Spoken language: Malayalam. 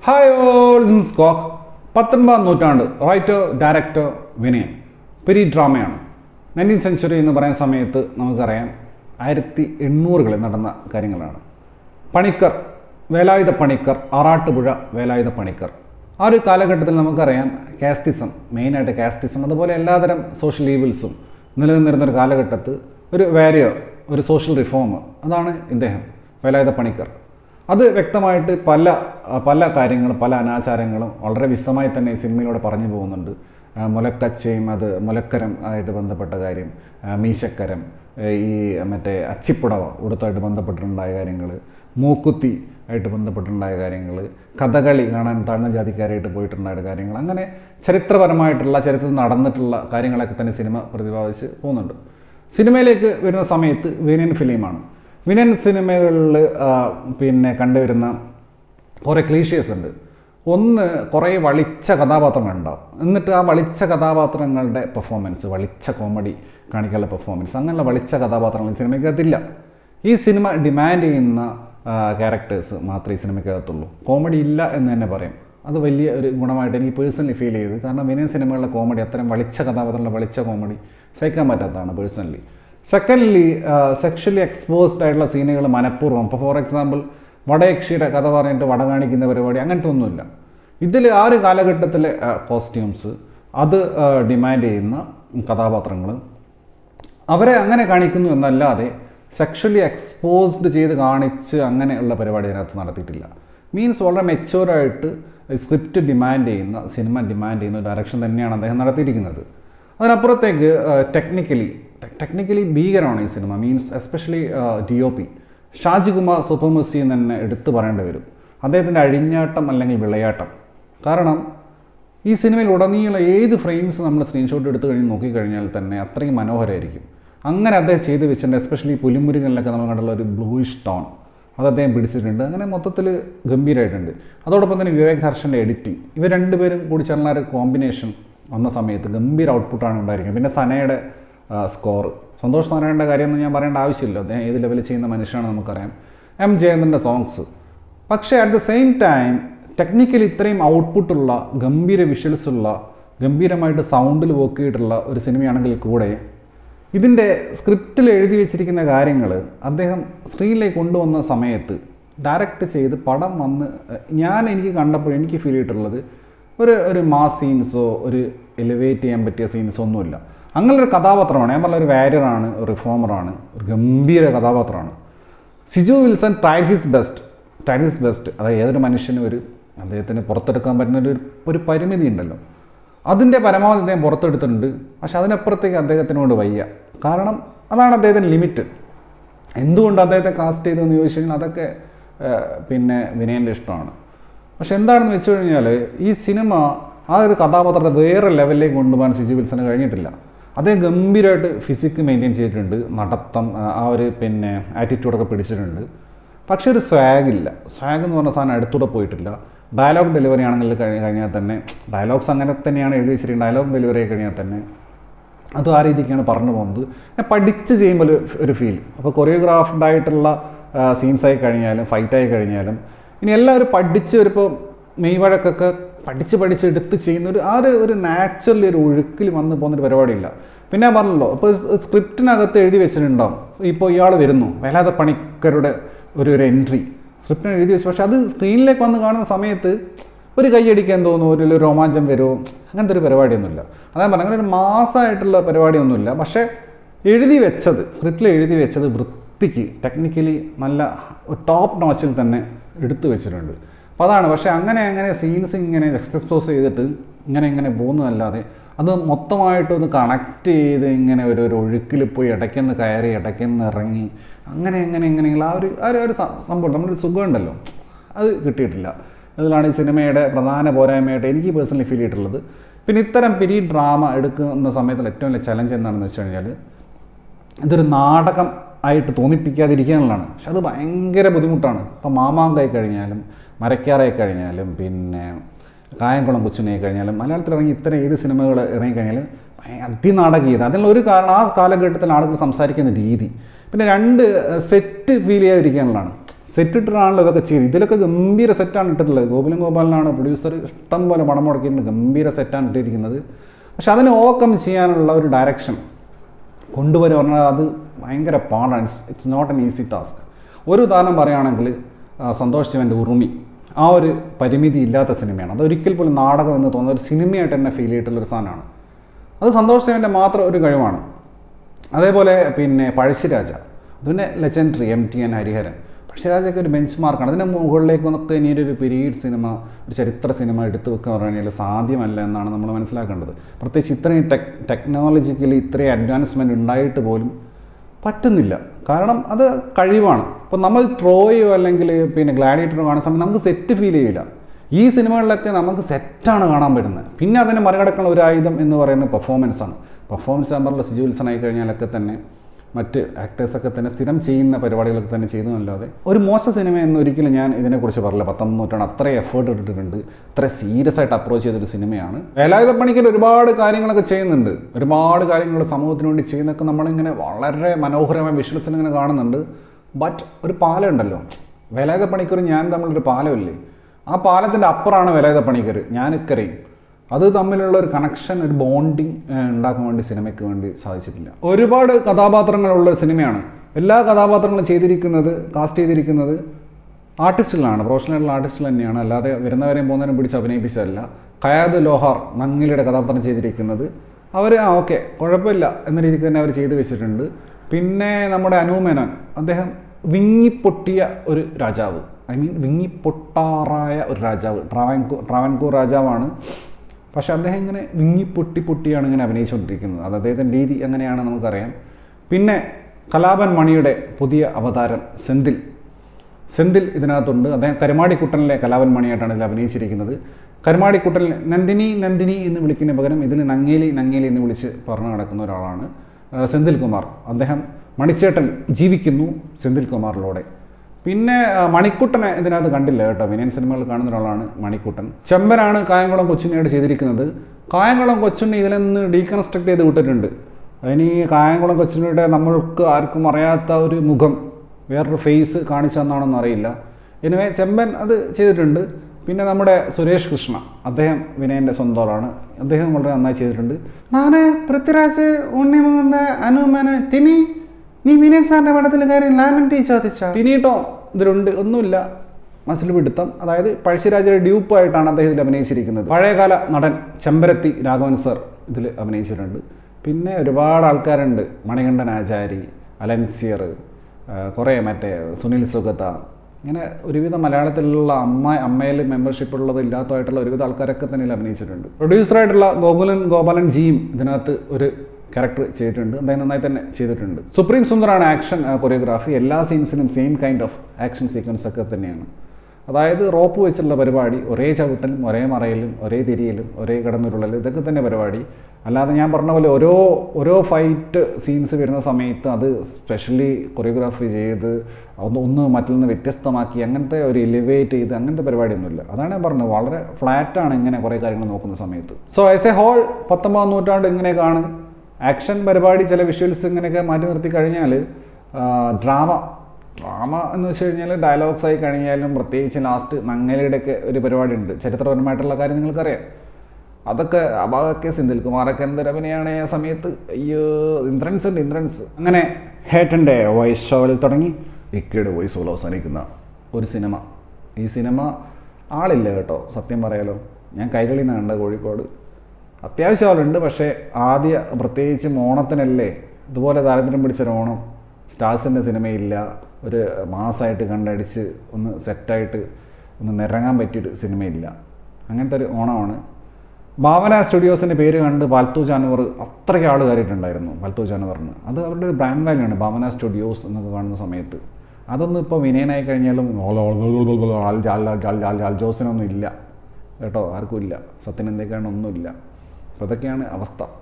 ഹായ് ഓൾ സ്കോക്ക് പത്തൊൻപതാം നൂറ്റാണ്ട് റൈറ്റർ ഡയറക്ടർ വിനയൻ പെരി ഡ്രാമയാണ് നയൻറ്റീൻ സെഞ്ചുറി എന്ന് പറയുന്ന സമയത്ത് നമുക്കറിയാം ആയിരത്തി എണ്ണൂറുകളിൽ നടന്ന കാര്യങ്ങളാണ് പണിക്കർ വേലായുധ പണിക്കർ ആറാട്ടുപുഴ വേലായുധ പണിക്കർ ആ ഒരു കാലഘട്ടത്തിൽ നമുക്കറിയാം കാസ്റ്റിസം മെയിനായിട്ട് കാസ്റ്റിസം അതുപോലെ എല്ലാതരം സോഷ്യൽ ഈവിൾസും നിലനിന്നിരുന്ന ഒരു കാലഘട്ടത്ത് ഒരു വാരിയോ ഒരു സോഷ്യൽ റിഫോം അതാണ് ഇദ്ദേഹം വേലായുധ പണിക്കർ അത് വ്യക്തമായിട്ട് പല പല കാര്യങ്ങളും പല അനാചാരങ്ങളും വളരെ വിശദമായി തന്നെ ഈ സിനിമയിലൂടെ പറഞ്ഞു പോകുന്നുണ്ട് ആ, മുലക്കച്ചയും അത് മുലക്കരം ആയിട്ട് ബന്ധപ്പെട്ട കാര്യം ആ, മീശക്കരം ഏ, ഈ മറ്റേ അച്ചിപ്പുടവ ഉടുത്തായിട്ട് ബന്ധപ്പെട്ടിട്ടുണ്ടായ കാര്യങ്ങൾ മൂക്കുത്തി ആയിട്ട് ബന്ധപ്പെട്ടിട്ടുണ്ടായ കാര്യങ്ങൾ കഥകളി കാണാൻ താഴ്ന്ന ജാതിക്കാരായിട്ട് പോയിട്ടുണ്ടായ കാര്യങ്ങൾ അങ്ങനെ ചരിത്രപരമായിട്ടുള്ള ചരിത്രത്തിൽ നടന്നിട്ടുള്ള കാര്യങ്ങളൊക്കെ തന്നെ സിനിമ പ്രതിപാദിച്ച് പോകുന്നുണ്ട് സിനിമയിലേക്ക് വരുന്ന സമയത്ത് വിനയൻ ഫിലിമാണ് വിനയൻ സിനിമകളിൽ പിന്നെ കണ്ടുവരുന്ന കുറേ ക്ലീഷ്യേഴ്സ് ഉണ്ട് ഒന്ന് കുറേ വളിച്ച കഥാപാത്രങ്ങളുണ്ടാവും എന്നിട്ട് ആ വളിച്ച കഥാപാത്രങ്ങളുടെ പെർഫോമൻസ് വളിച്ച കോമഡി കാണിക്കാനുള്ള പെർഫോമൻസ് അങ്ങനെയുള്ള വളിച്ച കഥാപാത്രങ്ങൾ ഈ സിനിമയ്ക്കകത്തില്ല ഈ സിനിമ ഡിമാൻഡ് ചെയ്യുന്ന ക്യാരക്ടേഴ്സ് മാത്രമേ ഈ സിനിമയ്ക്കകത്തുള്ളൂ കോമഡി ഇല്ല എന്ന് തന്നെ പറയും അത് വലിയ ഒരു ഗുണമായിട്ട് എനിക്ക് പേഴ്സണലി ഫീൽ ചെയ്തു കാരണം വിനയൻ സിനിമകളിലെ കോമഡി അത്തരം വളിച്ച കഥാപാത്രങ്ങളുടെ വളിച്ച കോമഡി സഹിക്കാൻ പറ്റാത്തതാണ് പേഴ്സണലി സെക്കൻഡ്ലി സെക്ഷലി എക്സ്പോസ്ഡ് ആയിട്ടുള്ള സീനുകൾ മനഃപൂർവ്വം ഇപ്പോൾ ഫോർ എക്സാമ്പിൾ വടയക്ഷിയുടെ കഥ പറഞ്ഞിട്ട് വട കാണിക്കുന്ന പരിപാടി അങ്ങനത്തെ ഒന്നുമില്ല ഇതിൽ ആ ഒരു കാലഘട്ടത്തിലെ കോസ്റ്റ്യൂംസ് അത് ഡിമാൻഡ് ചെയ്യുന്ന കഥാപാത്രങ്ങൾ അവരെ അങ്ങനെ കാണിക്കുന്നു എന്നല്ലാതെ സെക്ഷലി എക്സ്പോസ്ഡ് ചെയ്ത് കാണിച്ച് അങ്ങനെയുള്ള പരിപാടി അതിനകത്ത് നടത്തിയിട്ടില്ല മീൻസ് വളരെ മെച്ചുവറായിട്ട് സ്ക്രിപ്റ്റ് ഡിമാൻഡ് ചെയ്യുന്ന സിനിമ ഡിമാൻഡ് ചെയ്യുന്ന ഡയറക്ഷൻ തന്നെയാണ് അദ്ദേഹം നടത്തിയിരിക്കുന്നത് അതിനപ്പുറത്തേക്ക് ടെക്നിക്കലി ടെക്നിക്കലി ഭീകരമാണ് ഈ cinema means especially D O P Shajikumar supremacy എന്ന് തന്നെ എടുത്തു പറയേണ്ടി വരും അദ്ദേഹത്തിൻ്റെ അഴിഞ്ഞാട്ടം അല്ലെങ്കിൽ വിളയാട്ടം കാരണം ഈ സിനിമയിൽ ഉടനീളം ഏത് ഫ്രെയിംസ് നമ്മൾ സ്ക്രീൻഷോട്ട് എടുത്തു കഴിഞ്ഞ് നോക്കിക്കഴിഞ്ഞാൽ തന്നെ അത്രയും മനോഹരമായിരിക്കും അങ്ങനെ അദ്ദേഹം ചെയ്ത് വെച്ചിട്ടുണ്ട് എസ്പെഷ്യലി പുലിമുരുകനിലൊക്കെ നമ്മൾ കണ്ടുള്ള ഒരു ബ്ലൂയിഷ് ടോൺ അത് അദ്ദേഹം പിടിച്ചിട്ടുണ്ട് അങ്ങനെ മൊത്തത്തിൽ ഗംഭീരമായിട്ടുണ്ട് അതോടൊപ്പം തന്നെ വിവേക് ഹർഷൻ്റെ എഡിറ്റിംഗ് ഇവർ രണ്ടുപേരും കൂടി ചേർന്ന ഒരു കോമ്പിനേഷൻ വന്ന സമയത്ത് ഗംഭീര ഔട്ട്പുട്ടാണ് ഉണ്ടായിരിക്കുന്നത് പിന്നെ സനയുടെ സ്കോർ സന്തോഷ് നാരായണൻ്റെ കാര്യമൊന്നും ഞാൻ പറയേണ്ട ആവശ്യമില്ല അദ്ദേഹം ഏത് ലെവലിൽ ചെയ്യുന്ന മനുഷ്യനാണ് നമുക്കറിയാം എം ജയന്തൻ്റെ സോങ്സ് പക്ഷേ at the same time technically ഇത്രയും ഔട്ട്പുട്ടുള്ള ഗംഭീര വിഷ്വൽസ് ഉള്ള ഗംഭീരമായിട്ട് സൗണ്ടിൽ വർക്ക് ചെയ്തിട്ടുള്ള ഒരു സിനിമയാണെങ്കിൽ കൂടെ ഇതിൻ്റെ സ്ക്രിപ്റ്റിൽ എഴുതി വെച്ചിരിക്കുന്ന കാര്യങ്ങൾ അദ്ദേഹം സ്ക്രീനിലേക്ക് കൊണ്ടുവന്ന സമയത്ത് ഡയറക്റ്റ് ചെയ്ത് പടം വന്ന് ഞാൻ എനിക്ക് കണ്ടപ്പോൾ എനിക്ക് ഫീൽ ചെയ്തിട്ടുള്ളത് ഒരു ഒരു മാസ് സീൻസോ ഒരു എലിവേറ്റ് ചെയ്യാൻ പറ്റിയ സീൻസോ ഒന്നുമില്ല അങ്ങനെ ഒരു കഥാപാത്രമാണ് ഞാൻ പറഞ്ഞ ഒരു വാരിയറാണ് ഒരു റിഫോമറാണ് ഒരു ഗംഭീര കഥാപാത്രമാണ് Siju Wilson tried his best tried his best അതായത് ഏതൊരു മനുഷ്യനും ഒരു അദ്ദേഹത്തിന് പുറത്തെടുക്കാൻ പറ്റുന്ന ഒരു ഒരു പരിമിതി ഉണ്ടല്ലോ അതിൻ്റെ പരമാവധി അദ്ദേഹം പുറത്തെടുത്തിട്ടുണ്ട് പക്ഷെ അതിനപ്പുറത്തേക്ക് അദ്ദേഹത്തിനോട് വയ്യ കാരണം അതാണ് അദ്ദേഹത്തിൻ്റെ ലിമിറ്റ് എന്തുകൊണ്ട് അദ്ദേഹത്തെ കാസ്റ്റ് ചെയ്തതെന്ന് ചോദിച്ചു കഴിഞ്ഞാൽ അതൊക്കെ ഏഹ്, പിന്നെ വിനയൻ്റെ ഇഷ്ടമാണ് പക്ഷെ എന്താണെന്ന് വെച്ച് കഴിഞ്ഞാൽ ഈ സിനിമ ആ ഒരു കഥാപാത്രത്തെ വേറെ ലെവലിലേക്ക് കൊണ്ടുപോകാൻ സിജു വിൽസന് കഴിഞ്ഞിട്ടില്ല അദ്ദേഹം ഗംഭീരമായിട്ട് ഫിസിക്ക് മെയിൻറ്റെയിൻ ചെയ്തിട്ടുണ്ട് നടത്തം ആ, ആ ഒരു പിന്നെ ആറ്റിറ്റ്യൂഡൊക്കെ പിടിച്ചിട്ടുണ്ട് പക്ഷെ ഒരു സ്വാഗ് ഇല്ല സ്വാഗ് എന്ന് പറഞ്ഞ സാധനം അടുത്തൂടെ പോയിട്ടില്ല ഡയലോഗ് ഡെലിവറി ആണെങ്കിൽ കഴിഞ്ഞ് കഴിഞ്ഞാൽ തന്നെ ഡയലോഗ്സ് അങ്ങനെ തന്നെയാണ് എഴുതി വെച്ചിരിക്കുന്നത് ഡയലോഗ് ഡെലിവറി ആയി കഴിഞ്ഞാൽ തന്നെ അത് ആ രീതിക്കാണ് പറഞ്ഞു പോകുന്നത് പിന്നെ പഠിച്ച് ചെയ്യുമ്പോൾ ഒരു ഒരു ഫീൽ അപ്പോൾ കൊറിയോഗ്രാഫ്ഡ് ആയിട്ടുള്ള സീൻസ് ആയി കഴിഞ്ഞാലും ഫൈറ്റ് ആയി കഴിഞ്ഞാലും ഇനി എല്ലാവരും പഠിച്ച് ഒരിപ്പോൾ മെയ് വഴക്കൊക്കെ പഠിച്ച് പഠിച്ച് എടുത്ത് ചെയ്യുന്ന ഒരു ആ ഒരു ഒരു നാച്ചുറലി ഒരു ഒഴുക്കിൽ വന്ന് പോകുന്നൊരു പരിപാടിയില്ല പിന്നെ ഞാൻ പറഞ്ഞല്ലോ ഇപ്പോൾ സ്ക്രിപ്റ്റിനകത്ത് എഴുതി വെച്ചിട്ടുണ്ടാവും ഇപ്പോൾ ഇയാൾ വരുന്നു വേലാതെ പണിക്കരുടെ ഒരു ഒരു എൻട്രി സ്ക്രിപ്റ്റിന് എഴുതി വെച്ചു പക്ഷെ അത് സ്ക്രീനിലേക്ക് വന്ന് കാണുന്ന സമയത്ത് ഒരു കൈയടിക്കാൻ തോന്നുന്നു ഒരു ഒരു രോമാഞ്ചം വരുമോ അങ്ങനത്തെ ഒരു പരിപാടിയൊന്നുമില്ല അതാ പറഞ്ഞത് അങ്ങനെ ഒരു മാസമായിട്ടുള്ള പരിപാടിയൊന്നുമില്ല പക്ഷേ എഴുതി വെച്ചത് സ്ക്രിപ്റ്റിൽ എഴുതി വെച്ചത് വൃത്തിക്ക് ടെക്നിക്കലി നല്ല ടോപ്പ് നോച്ചിൽ തന്നെ എടുത്തു വെച്ചിട്ടുണ്ട് അപ്പോൾ അതാണ് പക്ഷേ അങ്ങനെ അങ്ങനെ സീൻസ് ഇങ്ങനെ എക്സ്പോസ് ചെയ്തിട്ട് ഇങ്ങനെ ഇങ്ങനെ പോകുന്നതല്ലാതെ അത് മൊത്തമായിട്ട് ഒന്ന് കണക്ട് ചെയ്ത് ഇങ്ങനെ ഒരു ഒരു ഒഴുക്കിൽ പോയി ഇടയ്ക്കൊന്ന് കയറി ഇടയ്ക്കൊന്ന് ഇറങ്ങി അങ്ങനെ എങ്ങനെ എങ്ങനെയുള്ള ആ ഒരു ആ ഒരു- ആ ഒരു സം- സംഭവം നമ്മുടെ ഒരു സുഖമുണ്ടല്ലോ അത് കിട്ടിയിട്ടില്ല അതിലാണ് ഈ സിനിമയുടെ പ്രധാന പോരായ്മയായിട്ട് എനിക്ക് പേഴ്സണലി ഫീൽ ചെയ്തിട്ടുള്ളത് പിന്നെ ഇത്തരം പിരി ഡ്രാമ എടുക്കുന്ന സമയത്തുള്ള ഏറ്റവും വലിയ ചലഞ്ച് എന്താണെന്ന് വെച്ച് കഴിഞ്ഞാൽ ഇതൊരു നാടകം ആയിട്ട് തോന്നിപ്പിക്കാതിരിക്കുക എന്നുള്ളതാണ് പക്ഷെ അത് ഭയങ്കര ബുദ്ധിമുട്ടാണ് ഇപ്പം മാമാങ്കായി കഴിഞ്ഞാലും മരക്കാറായി കഴിഞ്ഞാലും പിന്നെ കായംകുളം കൊച്ചുനായി കഴിഞ്ഞാലും മലയാളത്തിൽ ഇറങ്ങി ഇത്തരം ഏത് സിനിമകൾ ഇറങ്ങിക്കഴിഞ്ഞാലും ഭയ- അതിനാടകീയത അതിനുള്ള ഒരു കാരണം ആ കാലഘട്ടത്തിൽ ആളുകൾ സംസാരിക്കുന്ന രീതി പിന്നെ രണ്ട് സെറ്റ് ഫീൽ ചെയ്യാതിരിക്കുക എന്നുള്ളതാണ് സെറ്റ് ഇട്ടിട്ടാണല്ലോ ഇതൊക്കെ ചെയ്ത് ഇതിലൊക്കെ ഗംഭീര സെറ്റാണ് ഇട്ടിട്ടുള്ളത് ഗോകുലം ഗോപാലനാണ് പ്രൊഡ്യൂസർ ഇഷ്ടം പോലെ പണം മുടക്കിയിട്ടുണ്ട് ഗംഭീര സെറ്റാണ് ഇട്ടിരിക്കുന്നത് പക്ഷെ അതിനെ ഓവർകം ചെയ്യാനുള്ള ഒരു ഡയറക്ഷൻ കൊണ്ടുവരിക പറഞ്ഞാൽ അത് ഭയങ്കര പാടാണ് it's not an easy task ഒരു ഉദാഹരണം പറയുകയാണെങ്കിൽ ആ, സന്തോഷ് ശിവൻ്റെ ഉറുമി ആ ഒരു പരിമിതി ഇല്ലാത്ത സിനിമയാണ് അത് ഒരിക്കൽ പോലും നാടകം എന്ന് തോന്നുന്ന ഒരു സിനിമയായിട്ട് തന്നെ ഫീൽ ചെയ്തിട്ടുള്ള ഒരു സാധനമാണ് അത് സന്തോഷ് ശിവൻ്റെ മാത്രം ഒരു കഴിവാണ് അതേപോലെ പിന്നെ പഴശ്ശിരാജ അതിൻ്റെ legendary M T and Hariharan പഴശ്ശിരാജയൊക്കെ ഒരു ബെഞ്ച് മാർക്കാണ് അതിൻ്റെ മുകളിലേക്ക് നമുക്ക് ഇനി ഒരു പീരീഡ് സിനിമ ഒരു ചരിത്ര സിനിമ എടുത്തു വെക്കുക പറഞ്ഞാൽ സാധ്യമല്ല എന്നാണ് നമ്മൾ മനസ്സിലാക്കേണ്ടത് പ്രത്യേകിച്ച് ഇത്രയും ടെക് ടെക്നോളജിക്കലി ഇത്രയും അഡ്വാൻസ്മെൻറ്റ് ഉണ്ടായിട്ട് പോലും പറ്റുന്നില്ല കാരണം അത് കഴിവാണ് ഇപ്പോൾ നമ്മൾ ട്രോയോ അല്ലെങ്കിൽ പിന്നെ ഗ്ലാഡിയേറ്ററോ കാണുന്ന സമയത്ത് നമുക്ക് സെറ്റ് ഫീൽ ചെയ്യില്ല ഈ സിനിമകളിലൊക്കെ നമുക്ക് സെറ്റാണ് കാണാൻ പറ്റുന്നത് പിന്നെ അതിനെ മറികടക്കുന്ന ഒരു ആയുധം എന്ന് പറയുന്നത് പെർഫോമൻസ് ആണ് പെർഫോമൻസ് നമ്പറിൽ സിജു വിൽസൺ ആയി കഴിഞ്ഞാലൊക്കെ തന്നെ മറ്റ് ആക്ടേഴ്സൊക്കെ തന്നെ സ്ഥിരം ചെയ്യുന്ന പരിപാടികളൊക്കെ തന്നെ ചെയ്തു അല്ലാതെ ഒരു മോശം സിനിമ എന്ന് ഒരിക്കലും ഞാൻ ഇതിനെക്കുറിച്ച് പറയില്ല പത്തൊമ്പത് നൂറ്റാണ്ട് അത്ര എഫേർട്ട് ഇട്ടിട്ടുണ്ട് അത്ര സീരിയസ് ആയിട്ട് അപ്രോച്ച് ചെയ്തൊരു സിനിമയാണ് വേലായുധ പണിക്കർ ഒരുപാട് കാര്യങ്ങളൊക്കെ ചെയ്യുന്നുണ്ട് ഒരുപാട് കാര്യങ്ങൾ സമൂഹത്തിന് വേണ്ടി ചെയ്യുന്നതൊക്കെ നമ്മളിങ്ങനെ വളരെ മനോഹരമായ വിഷ്വൽസിൽ ഇങ്ങനെ കാണുന്നുണ്ട് ബട്ട് ഒരു പാലം ഉണ്ടല്ലോ വേലായുധ പണിക്കർ ഞാൻ തമ്മിലൊരു പാലമില്ലേ ആ പാലത്തിൻ്റെ അപ്പുറമാണ് വേലായുധ പണിക്കർ ഞാൻ ഇക്കരയും അത് തമ്മിലുള്ള ഒരു കണക്ഷൻ ഒരു ബോണ്ടിങ് ഉണ്ടാക്കാൻ വേണ്ടി സിനിമയ്ക്ക് വേണ്ടി സാധിച്ചിട്ടില്ല ഒരുപാട് കഥാപാത്രങ്ങളുള്ള ഒരു സിനിമയാണ് എല്ലാ കഥാപാത്രങ്ങളും ചെയ്തിരിക്കുന്നത് കാസ്റ്റ് ചെയ്തിരിക്കുന്നത് ആർട്ടിസ്റ്റുകളാണ് പ്രൊഫഷണൽ ആർട്ടിസ്റ്റുകൾ തന്നെയാണ് അല്ലാതെ വരുന്നവരെയും പോകുന്നവരെയും പിടിച്ച് അഭിനയിപ്പിച്ചതല്ല ഖയാദ് ലോഹാർ നങ്ങിലിയുടെ കഥാപാത്രം ചെയ്തിരിക്കുന്നത് അവർ ആ ഓക്കെ കുഴപ്പമില്ല എന്ന രീതിക്ക് തന്നെ അവർ ചെയ്തു വെച്ചിട്ടുണ്ട് പിന്നെ നമ്മുടെ അനൂമേനോൻ അദ്ദേഹം വിങ്ങിപ്പൊട്ടിയ ഒരു രാജാവ് ഐ മീൻ വിങ്ങിപ്പൊട്ടാറായ ഒരു രാജാവ് ട്രാവൻകൂർ ട്രാവൻകൂർ രാജാവാണ് പക്ഷെ അദ്ദേഹം ഇങ്ങനെ വിങ്ങി പൊട്ടി പൊട്ടിയാണ് ഇങ്ങനെ അഭിനയിച്ചുകൊണ്ടിരിക്കുന്നത് അത് അദ്ദേഹത്തിൻ്റെ രീതി അങ്ങനെയാണ് നമുക്കറിയാം പിന്നെ കലാപൻ മണിയുടെ പുതിയ അവതാരം സെന്തിൽ സെന്തിൽ ഇതിനകത്തുണ്ട് അദ്ദേഹം കരുമാടിക്കുട്ടനിലെ കലാപൻ മണിയായിട്ടാണ് ഇതിൽ അഭിനയിച്ചിരിക്കുന്നത് കരുമാടിക്കുട്ടനിൽ നന്ദിനി നന്ദിനി എന്ന് വിളിക്കുന്നതിന് പകരം ഇതിൽ നങ്ങേലി നങ്ങേലി എന്ന് വിളിച്ച് പറഞ്ഞു നടക്കുന്ന ഒരാളാണ് ആ, സെന്തിൽ കുമാർ അദ്ദേഹം മണിച്ചേട്ടൻ ജീവിക്കുന്നു സെന്തിൽ കുമാറിലൂടെ പിന്നെ ആ, മണിക്കുട്ടനെ ഇതിനകത്ത് കണ്ടില്ല കേട്ടോ വിനയൻ സിനിമകൾ കാണുന്ന ഒരാളാണ് മണിക്കുട്ടൻ ചെമ്പനാണ് കായംകുളം കൊച്ചുണ്ണിയായിട്ട് ചെയ്തിരിക്കുന്നത് കായംകുളം കൊച്ചുണ്ണി ഇതിൽ നിന്ന് ഡീകൺസ്ട്രക്ട് ചെയ്ത് വിട്ടിട്ടുണ്ട് അതിന് ഈ കായംകുളം കൊച്ചുണ്ണിയുടെ നമ്മൾക്ക് ആർക്കും അറിയാത്ത ഒരു മുഖം വേറൊരു ഫേസ് കാണിച്ചു തന്നാണെന്ന് അറിയില്ല എനിവേ ചെമ്പൻ അത് ചെയ്തിട്ടുണ്ട് പിന്നെ നമ്മുടെ സുരേഷ് കൃഷ്ണ അദ്ദേഹം വിനയൻ്റെ സ്വന്തം ആളാണ് അദ്ദേഹം വളരെ നന്നായി ചെയ്തിട്ടുണ്ട് ഞാൻ പൃഥ്വിരാജ് ഉണ്ണിമുകുന്ന അനുമന തിനി നീ വിനയൻ സാറിന്റെ പടത്തിൽ കയറി ലാമൻ ടീ ചോദിച്ച പിന്നീട്ടോ ഇതിലുണ്ട് ഒന്നുമില്ല മസിൽ പിടുത്തം അതായത് പഴശ്ശിരാജയുടെ ഡ്യൂപ്പായിട്ടാണ് അദ്ദേഹം ഇതിൽ അഭിനയിച്ചിരിക്കുന്നത് പഴയകാല നടൻ ചെമ്പരത്തി രാഘവൻ സർ ഇതിൽ അഭിനയിച്ചിട്ടുണ്ട് പിന്നെ ഒരുപാട് ആൾക്കാരുണ്ട് മണികണ്ഠൻ ആചാരി അലൻസിയർ കുറേ മറ്റേ സുനിൽ സുഗത ഇങ്ങനെ ഒരുവിധം മലയാളത്തിലുള്ള അമ്മ അമ്മയിൽ മെമ്പർഷിപ്പ് ഉള്ളത് ഇല്ലാത്തതായിട്ടുള്ള ഒരുവിധ ആൾക്കാരൊക്കെ തന്നെ ഇതിൽ അഭിനയിച്ചിട്ടുണ്ട് പ്രൊഡ്യൂസറായിട്ടുള്ള ഗോകുലൻ ഗോപാലൻ ജിയും ഇതിനകത്ത് ഒരു ക്യാരക്ടർ ചെയ്തിട്ടുണ്ട് അദ്ദേഹം നന്നായി തന്നെ ചെയ്തിട്ടുണ്ട് സുപ്രീം സുന്ദറാണ് ആക്ഷൻ കൊറിയോഗ്രാഫി എല്ലാ സീൻസിനും same kind of action sequence ഒക്കെ തന്നെയാണ് അതായത് റോപ്പ് വെച്ചുള്ള പരിപാടി ഒരേ ചവിട്ടലും ഒരേ മറയിലും ഒരേ തിരിയലും ഒരേ കിടന്നുരുളലും ഇതൊക്കെ തന്നെ പരിപാടി അല്ലാതെ ഞാൻ പറഞ്ഞ പോലെ ഓരോ ഓരോ ഫൈറ്റ് സീൻസ് വരുന്ന സമയത്ത് അത് സ്പെഷ്യലി കൊറിയോഗ്രാഫി ചെയ്ത് ഒന്ന് ഒന്ന് മറ്റൊന്ന് വ്യത്യസ്തമാക്കി അങ്ങനത്തെ ഒരു എലിവേറ്റ് ചെയ്ത് അങ്ങനത്തെ പരിപാടിയൊന്നുമില്ല അതാണ് ഞാൻ പറഞ്ഞത് വളരെ ഫ്ലാറ്റാണ് ഇങ്ങനെ കുറേ കാര്യങ്ങൾ നോക്കുന്ന സമയത്ത് സോ ആസ് എ ഹോൾ പത്തൊമ്പതാം നൂറ്റാണ്ട് ഇങ്ങനെയൊക്കെയാണ് ആക്ഷൻ പരിപാടി ചില വിഷ്വൽസ് ഇങ്ങനെയൊക്കെ മാറ്റി നിർത്തി കഴിഞ്ഞാൽ ഡ്രാമ ഡ്രാമ എന്ന് വെച്ച് കഴിഞ്ഞാൽ ഡയലോഗ്സ് ആയി കഴിഞ്ഞാലും പ്രത്യേകിച്ച് ലാസ്റ്റ് നങ്ങലയുടെയൊക്കെ ഒരു പരിപാടി ഉണ്ട് ചരിത്രപരമായിട്ടുള്ള കാര്യം നിങ്ങൾക്കറിയാം അതൊക്കെ അതൊക്കെ സെന്തിൽ കുമാറൊക്കെ എന്തൊരു അഭിനയാണ് ആ സമയത്ത് അയ്യോ ഇന്ദ്രൻസ് ഉണ്ട് ഇന്ദ്രൻസ് അങ്ങനെ ഹേട്ടൻ്റെ വോയിസ് ഷോയിൽ തുടങ്ങി ഇക്കയുടെ വോയിസ് ഷോയിൽ അവസാനിക്കുന്ന ഒരു സിനിമ ഈ സിനിമ ആളില്ല കേട്ടോ സത്യം പറയാലോ ഞാൻ കൈരളിയിൽ നിന്ന് കണ്ട കോഴിക്കോട് അത്യാവശ്യം ആളുണ്ട് പക്ഷേ ആദ്യ പ്രത്യേകിച്ച് ഓണത്തിനല്ലേ ഇതുപോലെ ദാരിദ്ര്യം പിടിച്ചൊരു ഓണം സ്റ്റാർസിൻ്റെ സിനിമയില്ല ഒരു മാസമായിട്ട് കണ്ടടിച്ച് ഒന്ന് സെറ്റായിട്ട് ഒന്ന് നിറങ്ങാൻ പറ്റിയൊരു സിനിമയില്ല അങ്ങനത്തെ ഒരു ഓണമാണ് ഭാവന സ്റ്റുഡിയോസിൻ്റെ പേര് കണ്ട് പാൽത്തു ജാനുവർ അത്രയ്ക്ക് ആൾ കയറിയിട്ടുണ്ടായിരുന്നു പാൽത്തു ജാനുവറിന് അത് അവരുടെ ഒരു ബ്രാൻഡ് വാല്യൂ ആണ് ഭാവന സ്റ്റുഡിയോസ് എന്നൊക്കെ കാണുന്ന സമയത്ത് അതൊന്നും ഇപ്പോൾ വിനയനായി കഴിഞ്ഞാലും ആൾ ജാൽ ജാൽ ജാൽ ജാൽ ജോസിനൊന്നും ഇല്ല കേട്ടോ ആർക്കും ഇല്ല സത്യനന്ദേക്കാണ് ഒന്നുമില്ല അപ്പോൾ ഇതൊക്കെയാണ് അവസ്ഥ